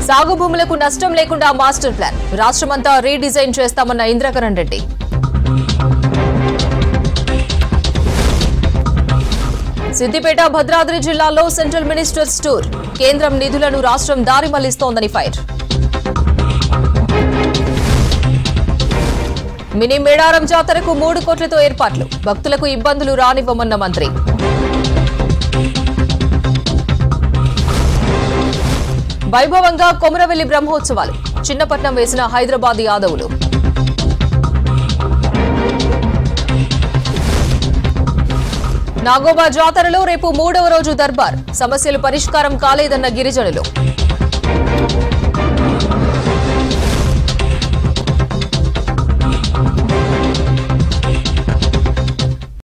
సాగు భూములకు నష్టం లేకుండా మాస్టర్ ప్లాన్ రాష్ట్రమంతా రీడిజైన్ చేస్తామన్న ఇంద్రకరణ్ రెడ్డి సిద్దిపేట భద్రాద్రి జిల్లాలో సెంట్రల్ మినిస్టర్స్ టూర్ కేంద్రం నిధులను రాష్ట్రం దారి మళ్లిస్తోందని ఫైర్ మినీ మేడారం జాతరకు మూడు కోట్లతో ఏర్పాట్లు భక్తులకు ఇబ్బందులు రానివ్వమన్న మంత్రి వైభవంగా కొమరవెల్లి బ్రహ్మోత్సవాలు చిన్నపట్నం వేసిన హైదరాబాద్ యాదవులు నాగోబా జాతరలో రేపు మూడవ రోజు దర్బార్ సమస్యలు పరిష్కారం కాలేదన్న గిరిజనులు